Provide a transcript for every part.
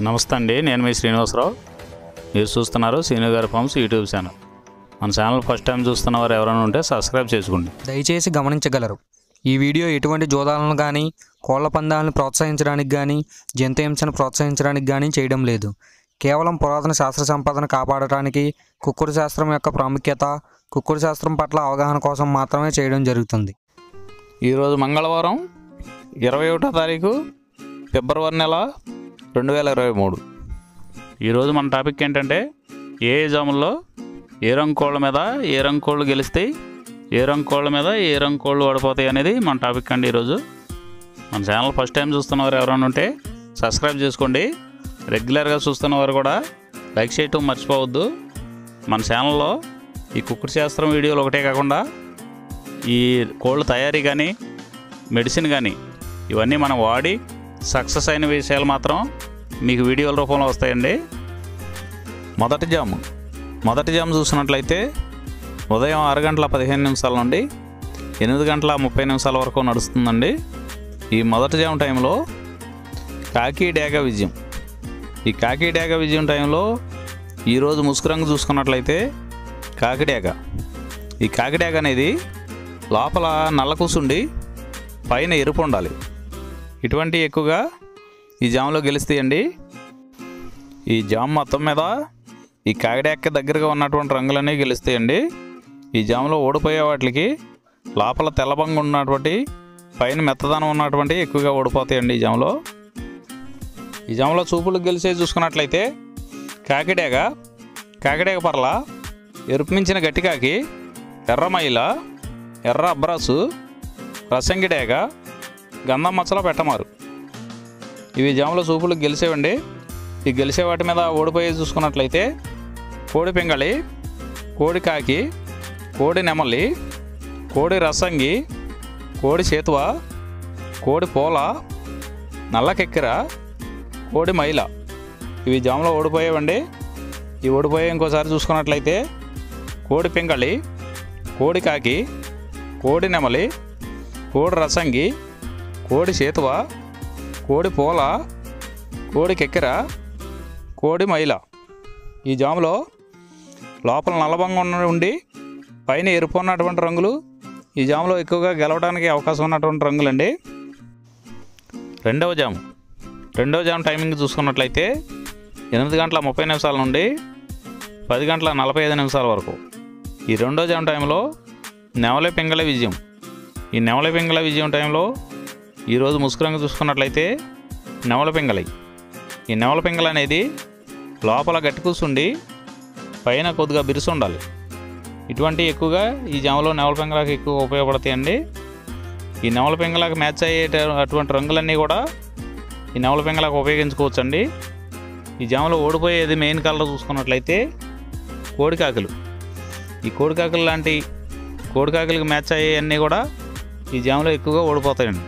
నమస్తే అండి నేను మీ శ్రీనివాసరావు మీరు చూస్తున్నారు శ్రీను గారి ఫార్మ్స్ యూట్యూబ్ ఛానల్ మన ఛానల్ ఫస్ట్ టైం చూస్తున్న వారు ఎవరైనా ఉంటే సబ్స్క్రైబ్ చేసుకోండి దయచేసి గమనించగలరు ఈ వీడియో ఎటువంటి జోదాలను కానీ కోళ్ల పందాలను ప్రోత్సహించడానికి కానీ జంతు హింసను ప్రోత్సహించడానికి కానీ చేయడం లేదు కేవలం పురాతన శాస్త్ర సంపదను కాపాడటానికి కుక్కుడు శాస్త్రం యొక్క ప్రాముఖ్యత కుక్కుడు శాస్త్రం పట్ల అవగాహన కోసం మాత్రమే చేయడం జరుగుతుంది ఈరోజు మంగళవారం ఇరవై ఒకటో తారీఖు ఫిబ్రవరి నెల రెండు వేల ఇరవై మూడు ఈరోజు మన టాపిక్ ఏంటంటే ఏ జాముల్లో ఏ రంగు కోళ్ళ మీద ఏ రంగు కోళ్ళు గెలుస్తాయి ఏ రంగు కోళ్ళ మీద ఏ రంగు కోళ్ళు ఓడిపోతాయి అనేది మన టాపిక్ అండి ఈరోజు మన ఛానల్ ఫస్ట్ టైం చూస్తున్నవారు ఎవరైనా ఉంటే సబ్స్క్రైబ్ చేసుకోండి రెగ్యులర్గా చూస్తున్నవారు కూడా లైక్ చేయటం మర్చిపోవద్దు మన ఛానల్లో ఈ కుక్కుడు శాస్త్రం వీడియోలు ఒకటే కాకుండా ఈ కోళ్ళ తయారీ కానీ మెడిసిన్ కానీ ఇవన్నీ మనం వాడి సక్సెస్ అయిన విషయాలు మాత్రం మీకు వీడియోల రూపంలో వస్తాయండి మొదటి జాము మొదటి జాము చూసినట్లయితే ఉదయం ఆరు గంటల పదిహేను నిమిషాల నుండి ఎనిమిది గంటల ముప్పై నిమిషాల వరకు నడుస్తుందండి ఈ మొదటి జాము టైంలో కాకి డేగ విజయం ఈ కాకి డేగ విజయం టైంలో ఈరోజు ముసుగురంగు చూసుకున్నట్లయితే కాకిడేగ ఈ కాకిడేగ అనేది లోపల నల్ల కూసుండి పైన ఎరుపు ఉండాలి ఇటువంటి ఎక్కువగా ఈ జామ్లో గెలుస్తాయండి ఈ జామ్ మొత్తం మీద ఈ కాకిడేక దగ్గరగా ఉన్నటువంటి రంగులన్నీ గెలుస్తాయండి ఈ జామ్లో ఓడిపోయే వాటికి లోపల తెల్లబంగు ఉన్నటువంటి పైన మెత్తదనం ఉన్నటువంటి ఎక్కువగా ఓడిపోతాయండి ఈ జామ్లో ఈ జామ్లో చూపులు గెలిచే చూసుకున్నట్లయితే కాకిడేగ కాకిడేగ పర్ల ఎరుపు మించిన గట్టికాకి ఎర్ర మైల ఎర్ర అబ్రాసు రసంగిడేగ గంధం మచ్చలో పెట్టమారు ఇవి జాముల సూపులు గెలిచేవండి ఈ గెలిచే వాటి మీద ఓడిపోయి చూసుకున్నట్లయితే కోడి పింగళి కోడి కాకి కోడి నెమలి కోడి రసంగి కోడి చేతువ కోడి పోల నల్లకెక్కిర కోడి మైల ఇవి జాములో ఓడిపోయేవండి ఈ ఓడిపోయే ఇంకోసారి చూసుకున్నట్లయితే కోడి పింగళి కోడి కాకి కోడి నెమలి కోడి రసంగి కోడి చేతువ కోడి పూల కోడి కెక్కెర కోడి మైల ఈ జాములో లోపల నల్లబంగా ఉన్న ఉండి పైన ఎరుపు ఉన్నటువంటి రంగులు ఈ జాములో ఎక్కువగా గెలవడానికి అవకాశం ఉన్నటువంటి రంగులండి రెండవ జాము రెండవ జాము టైమింగ్ చూసుకున్నట్లయితే ఎనిమిది గంటల ముప్పై నిమిషాల నుండి పది గంటల నలభై ఐదు నిమిషాల వరకు ఈ రెండో జామ్ టైంలో నెవల పింగళ విజయం ఈ నెవల పింగళ విజయం టైంలో ఈరోజు ముసుగురంగు చూసుకున్నట్లయితే నెవల పింగళి ఈ నెవల పింగళ అనేది లోపల గట్టి కూర్చుండి పైన కొద్దిగా బిరుసు ఉండాలి ఇటువంటి ఎక్కువగా ఈ జామలో నెవల పింగళకి ఎక్కువ ఉపయోగపడతాయండి ఈ నెవల పింగళకి మ్యాచ్ అయ్యే అటువంటి రంగులన్నీ కూడా ఈ నెవల పింగళకి ఉపయోగించుకోవచ్చండి ఈ జామలో ఓడిపోయేది మెయిన్ కలర్ చూసుకున్నట్లయితే కోడికాకులు ఈ కోడికాకులు లాంటి కోడికాకులకి మ్యాచ్ అయ్యేవన్నీ కూడా ఈ జాములో ఎక్కువగా ఓడిపోతాయండి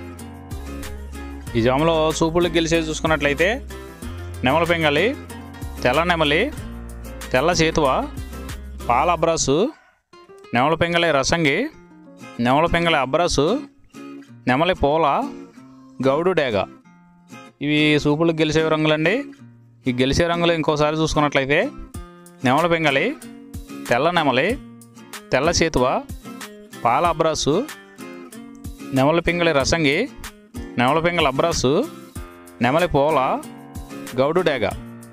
ఈ జాములో సూపులు గెలిచేది చూసుకున్నట్లయితే నెమల పింగళి తెల్ల నెమలి తెల్ల చేతువ పాల అబ్రాసు నెమల పింగళి రసంగి నెమల పింగళి అబ్రాసు నెమలి పూల గౌడు డేగ ఇవి సూపులు గెలిచే రంగులండి ఈ గెలిచే రంగులు ఇంకోసారి చూసుకున్నట్లయితే నెమల పింగళి తెల్ల నెమలి తెల్ల చేతువ పాల అబ్రాసు నెమల పింగళి రసంగి నెమల పింగళి అబ్రాసు నెమలి పూల గౌడు డేగ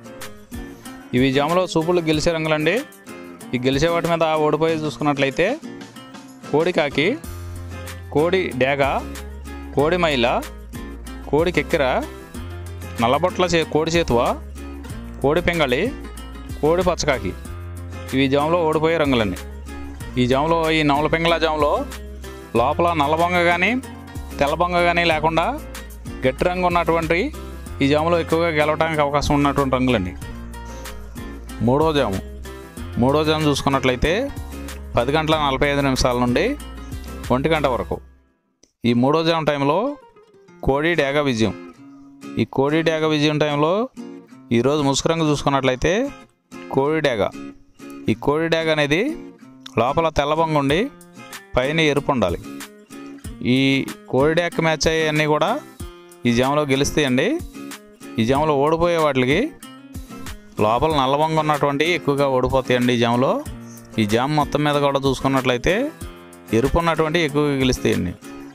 ఇవి జాములో సూపులు గెలిచే రంగులండి ఈ గెలిచే వాటి మీద ఓడిపోయి చూసుకున్నట్లయితే కోడి కాకి కోడి డేగ కోడి మైల కోడి కెక్కిర నల్లబొట్ల చే కోడి చేతువ కోడి పింగళి కోడి పచ్చకాకి ఇవి జాములో ఓడిపోయే రంగులన్నీ ఈ జాములో ఈ నవల పింగళ జాములో లోపల నల్లబొంగ కానీ తెల్లబొంగ కానీ లేకుండా గట్టి రంగు ఉన్నటువంటి ఈ జాములో ఎక్కువగా గెలవడానికి అవకాశం ఉన్నటువంటి రంగులండి మూడో జాము మూడో జాము చూసుకున్నట్లయితే పది గంటల నలభై ఐదు నిమిషాల నుండి ఒంటి గంట వరకు ఈ మూడో జాము టైంలో కోడి డేగ విజయం ఈ కోడి డేగ విజయం టైంలో ఈరోజు ముసుగురంగు చూసుకున్నట్లయితే కోడి డేగ ఈ కోడి డేగ అనేది లోపల తెల్లబంగు ఉండి పైన ఎరుపు ఉండాలి ఈ కోడి డేగ మ్యాచ్ అయ్యన్నీ కూడా ఈ జామ్లో గెలుస్తాయండి ఈ జాములో ఓడిపోయే వాటికి లోపల నల్లబంగ ఉన్నటువంటి ఎక్కువగా ఓడిపోతాయండి ఈ జాములో ఈ జామ్ మొత్తం మీద కూడా చూసుకున్నట్లయితే ఎరుపు ఉన్నటువంటి ఎక్కువగా గెలుస్తాయండి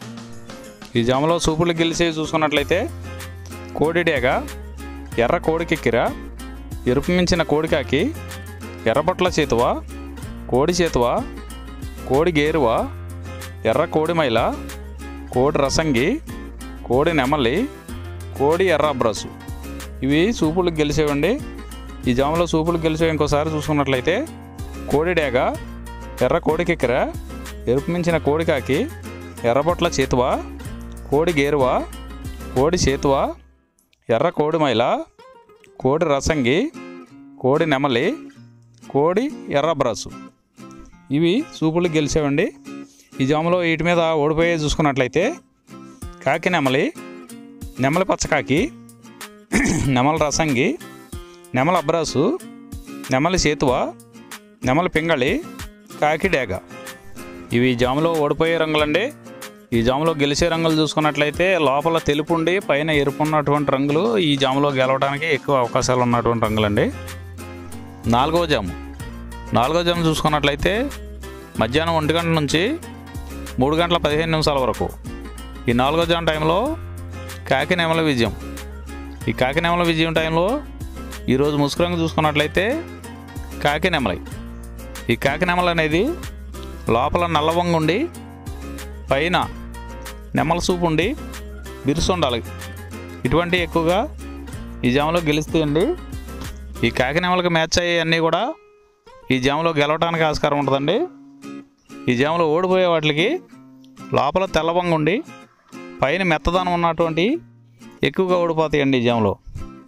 ఈ జాములో సూపులు గెలిచేవి చూసుకున్నట్లయితే కోడిడేగ ఎర్ర కోడికెక్కిర ఎరుపు మించిన కోడికాకి ఎర్రబొట్ల చేతువ కోడి చేతువ కోడి గేరువ ఎర్ర కోడి మైల కోడి రసంగి కోడి నెమలి కోడి ఎర్ర అబ్రసు ఇవి సూపులు గెలిచేవండి ఈ జాములో సూపులు గెలిచేవి ఇంకోసారి చూసుకున్నట్లయితే కోడి డేగ ఎర్ర కోడికెక్కర ఎరుపు మించిన కోడికాకి ఎర్రబొట్ల చేతువ కోడి గేరువ కోడి చేతువ ఎర్ర కోడి మైల కోడి రసంగి కోడి నెమలి కోడి ఎర్ర బ్రసు ఇవి సూపులు గెలిచేవండి ఈ జాములో వీటి మీద ఓడిపోయే చూసుకున్నట్లయితే కాకి నెమలి నెమలి పచ్చకాకి నెమలి రసంగి నెమలి అబ్రాసు నెమలి సేతువ నెమలి పింగళి కాకి డేగ ఇవి ఈ జాములో ఓడిపోయే రంగులండి ఈ జాములో గెలిచే రంగులు చూసుకున్నట్లయితే లోపల తెలుపు ఉండి పైన ఎరుపు ఉన్నటువంటి రంగులు ఈ జాములో గెలవడానికి ఎక్కువ అవకాశాలు ఉన్నటువంటి రంగులండి నాలుగవ జాము నాలుగో జాము చూసుకున్నట్లయితే మధ్యాహ్నం ఒంటి గంట నుంచి మూడు గంటల పదిహేను నిమిషాల వరకు ఈ నాలుగో జాము టైంలో కాకి నెమల విజయం ఈ కాకి నెమల విజయం టైంలో ఈరోజు ముసుకురంగు చూసుకున్నట్లయితే కాకి నెమలి ఈ కాకి నెమల అనేది లోపల నల్లవంగు ఉండి పైన నెమల సూపు ఉండి బిరుసు ఉండాలి ఇటువంటి ఎక్కువగా ఈ జాములో గెలుస్తాయండి ఈ కాకి నెమలకి మ్యాచ్ అయ్యేవన్నీ కూడా ఈ జాములో గెలవడానికి ఆస్కారం ఉంటుందండి ఈ జాములో ఓడిపోయే వాటికి లోపల తెల్లవంగు ఉండి పైన మెత్తదనం ఉన్నటువంటి ఎక్కువగా ఓడిపోతాయండి ఈ జాములో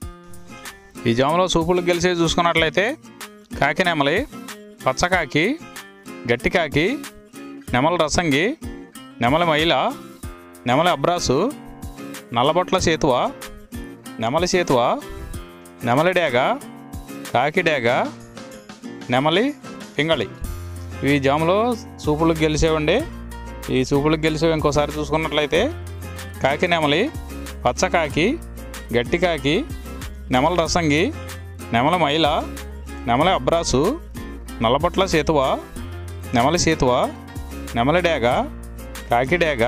ఈ జాములో సూపులు గెలిచే చూసుకున్నట్లయితే కాకి నెమలి పచ్చకాకి గట్టికాకి నెమల రసంగి నెమలి మైల నెమలి అబ్రాసు నల్లబొట్ల సేతువ నెమలి సేతువ నెమలి డేగ కాకి డేగ నెమలి పింగళి ఇవి జాములో సూపులకు గెలిచేవండి ఈ సూపులకు గెలిచేవి ఇంకోసారి చూసుకున్నట్లయితే కాకి నెమలి పచ్చకాకి గట్టికాకి నెమల రసంగి నెమల మైల నెమలి అబ్రాసు నల్లబొట్ల సేతువ నెమలి సేతువ నెమలి డేగ కాకి డేగ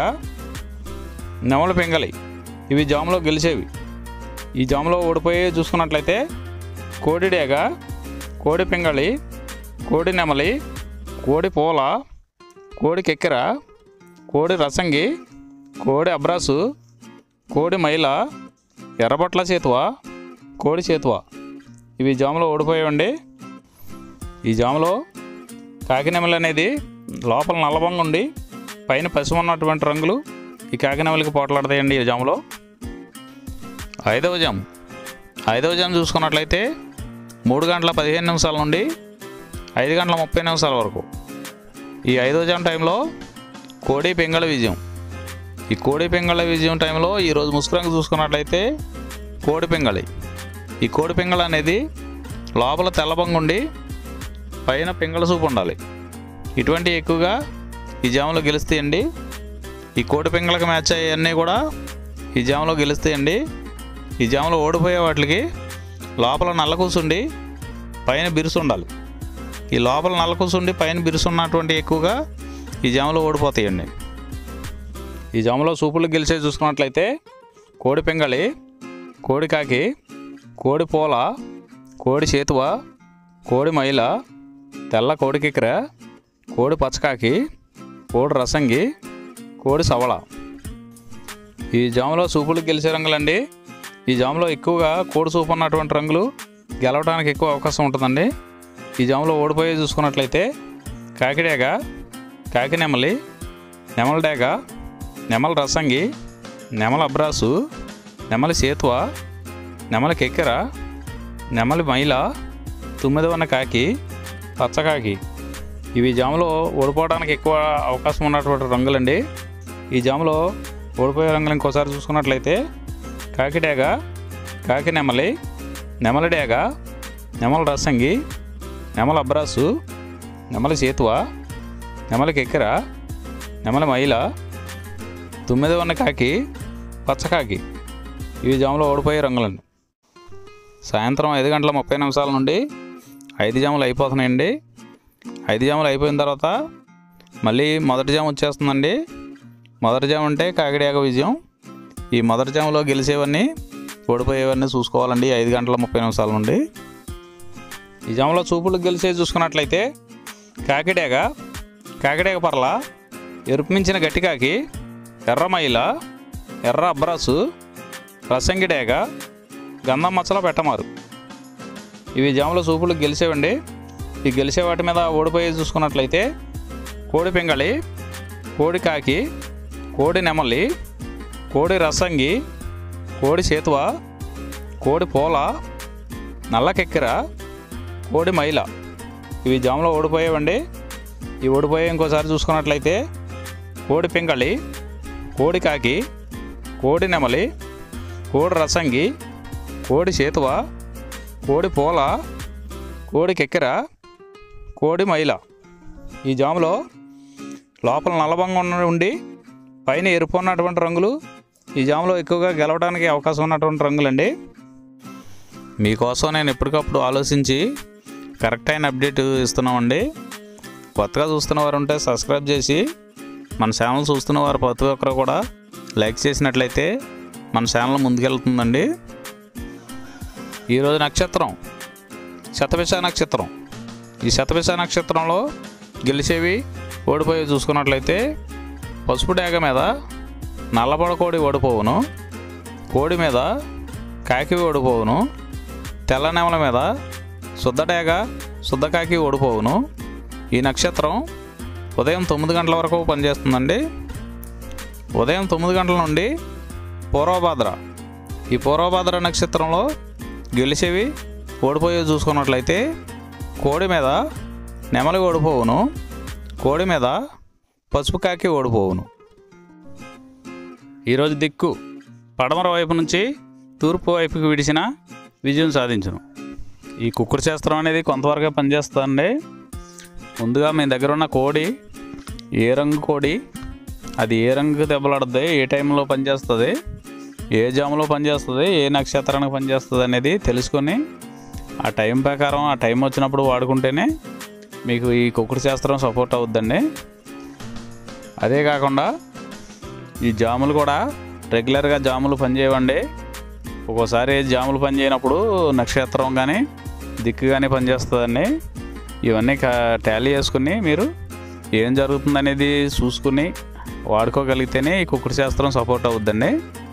నెమలి పింగళి ఇవి జాములో గెలిచేవి ఈ జాములో ఓడిపోయి చూసుకున్నట్లయితే కోడి డేగ కోడి పింగళి కోడి నెమలి కోడి పూల కోడి కెక్కెర కోడి రసంగి కోడి అబ్రాసు కోడి మైల ఎర్రబొట్ల చేతువ కోడి చేతువ ఇవి జాములో ఓడిపోయావండి ఈ జాములో కాకినెమలి అనేది లోపల నల్లబంగా ఉండి పైన పసుపు ఉన్నటువంటి రంగులు ఈ కాకినెమలికి పోట్లాడతాయండి ఈ జాములో ఐదవ జాము ఐదవ జాము చూసుకున్నట్లయితే మూడు గంటల పదిహేను నిమిషాల నుండి ఐదు గంటల ముప్పై నిమిషాల వరకు ఈ ఐదవ జాము టైంలో కోడి పెంగళ విజయం ఈ కోడి పెంగళ విజయం టైంలో ఈరోజు ముసుకురంగు చూసుకున్నట్లయితే కోడి పెంగళి ఈ కోడి పెంగళ అనేది లోపల తెల్లబంగుండి పైన పింగళ సూపు ఉండాలి ఇటువంటి ఎక్కువగా ఈ జాములో గెలుస్తాయండి ఈ కోడి పింగళకి మ్యాచ్ అయ్యన్నీ కూడా ఈ జాములో గెలుస్తాయండి ఈ జాములో ఓడిపోయే వాటికి లోపల నల్ల కూసుండి పైన బిరుసు ఉండాలి ఈ లోపల నల్ల కూసుండి పైన బిరుసు ఉన్నటువంటి ఎక్కువగా ఈ జాములో ఓడిపోతాయండి ఈ జాములో సూపులు గెలిచే చూసుకున్నట్లయితే కోడి పింగళి కోడి కాకి కోడి పూల కోడి చేతువ కోడి మైల తెల్ల కోడి కిక్కెర కోడి పచ్చకాకి కోడి రసంగి కోడి సవళ ఈ జాములో సూపులు గెలిచే రంగులండి ఈ జాములో ఎక్కువగా కోడి సూపు ఉన్నటువంటి రంగులు గెలవడానికి ఎక్కువ అవకాశం ఉంటుందండి ఈ జాములో ఓడిపోయి చూసుకున్నట్లయితే కాకిడేగ కాకి నెమలి నెమల డేగ నెమల రసంగి నెమల అబ్రాసు నెమలి సేతువ నెమలి కెక్కెర నెమలి మైల తుమ్మిదవన్న కాకి పచ్చకాకి ఇవి జాములో ఓడిపోవడానికి ఎక్కువ అవకాశం ఉన్నటువంటి రంగులండి ఈ జాములో ఓడిపోయే రంగులు ఇంకోసారి చూసుకున్నట్లయితే కాకి డేగ కాకి నెమలి నెమలి డేగ నెమల రసంగి నెమల అబ్రాసు నెమలి సేతువ నెమలి కెక్కెర నెమలి మైల తుమ్మిది ఉన్న కాకి పచ్చకాకి ఇవి జాములో ఓడిపోయే రంగులండి సాయంత్రం ఐదు గంటల ముప్పై నిమిషాల నుండి ఐదు జాములు అయిపోతున్నాయండి ఐదు జాములు అయిపోయిన తర్వాత మళ్ళీ మొదటి జాము వచ్చేస్తుందండి మొదటి జాము అంటే కాకిడాక విజయం ఈ మొదటి జాములో గెలిచేవన్నీ ఓడిపోయేవన్నీ చూసుకోవాలండి ఐదు గంటల ముప్పై నిమిషాల నుండి ఈ జాములో చూపులు గెలిచే చూసుకున్నట్లయితే కాకిడాక కాకిడాక పర్ల ఎరుపు మించిన గట్టికాకి ఎర్ర మైల ఎర్ర అబ్రాసు రసంగిడేగ గంధం మచ్చలో పెట్టమారు ఇవి జాముల సూపులు గెలిచేవండి ఈ గెలిచే వాటి మీద ఓడిపోయి చూసుకున్నట్లయితే కోడి పింగళి కోడి కాకి కోడి నెమలి కోడి రసంగి కోడి చేతువ కోడి పోల నల్లకెక్కిర కోడి మైల ఇవి జాములో ఓడిపోయేవండి ఈ ఓడిపోయే ఇంకోసారి చూసుకున్నట్లయితే కోడి పింగళి కోడి కాకి కోడి నెమలి కోడి రసంగి కోడి చేతువ కోడి పోల కోడి కెక్కెర కోడి మైల ఈ జాములో లోపల నల్లబంగా ఉన్న ఉండి పైన ఎరుపు ఉన్నటువంటి రంగులు ఈ జాములో ఎక్కువగా గెలవడానికి అవకాశం ఉన్నటువంటి రంగులండి మీకోసం నేను ఎప్పటికప్పుడు ఆలోచించి కరెక్ట్ అయిన అప్డేట్ ఇస్తున్నామండి కొత్తగా చూస్తున్న వారు ఉంటే సబ్స్క్రైబ్ చేసి మన ఛానల్ చూస్తున్న వారు ప్రతి ఒక్కరు కూడా లైక్ చేసినట్లయితే మన ఛానల్ ముందుకెళ్తుందండి ఈరోజు నక్షత్రం శతభిష నక్షత్రం ఈ శతభిష నక్షత్రంలో గెలిచేవి ఓడిపోయి చూసుకున్నట్లయితే పసుపు డేగ మీద నల్లబడ కోడి ఓడిపోవును కోడి మీద కాకి ఓడిపోవును తెల్ల నెమల మీద శుద్ధ డేగ శుద్ధ కాకి ఓడిపోవును ఈ నక్షత్రం ఉదయం తొమ్మిది గంటల వరకు పనిచేస్తుందండి ఉదయం తొమ్మిది గంటల నుండి పూర్వభాద్ర ఈ పూర్వభాద్ర నక్షత్రంలో గెలిచేవి ఓడిపోయి చూసుకున్నట్లయితే కోడి మీద నెమలి ఓడిపోవును కోడి మీద పసుపు కాకి ఓడిపోవును ఈరోజు దిక్కు పడమర వైపు నుంచి తూర్పు వైపుకి విడిచిన విజయం సాధించును ఈ కుక్కుడు శాస్త్రం అనేది కొంతవరకే పనిచేస్తుందండి ముందుగా మీ దగ్గర ఉన్న కోడి ఏ రంగు కోడి అది ఏ రంగు దెబ్బలాడుతుంది ఏ టైంలో పనిచేస్తుంది ఏ జాములో పనిచేస్తుంది ఏ నక్షత్రానికి పనిచేస్తుంది అనేది తెలుసుకొని ఆ టైం ప్రకారం ఆ టైం వచ్చినప్పుడు వాడుకుంటేనే మీకు ఈ కుక్కుడు శాస్త్రం సపోర్ట్ అవుద్దండి అదే కాకుండా ఈ జాములు కూడా రెగ్యులర్గా జాములు పనిచేయవండి ఒక్కోసారి జాములు పనిచేయనప్పుడు నక్షత్రం కానీ దిక్కు కానీ పనిచేస్తుందండి ఇవన్నీ టాలీ చేసుకుని మీరు ఏం జరుగుతుందనేది చూసుకుని వాడుకోగలిగితేనే ఈ కుక్కుడు శాస్త్రం సపోర్ట్ అవుద్దండి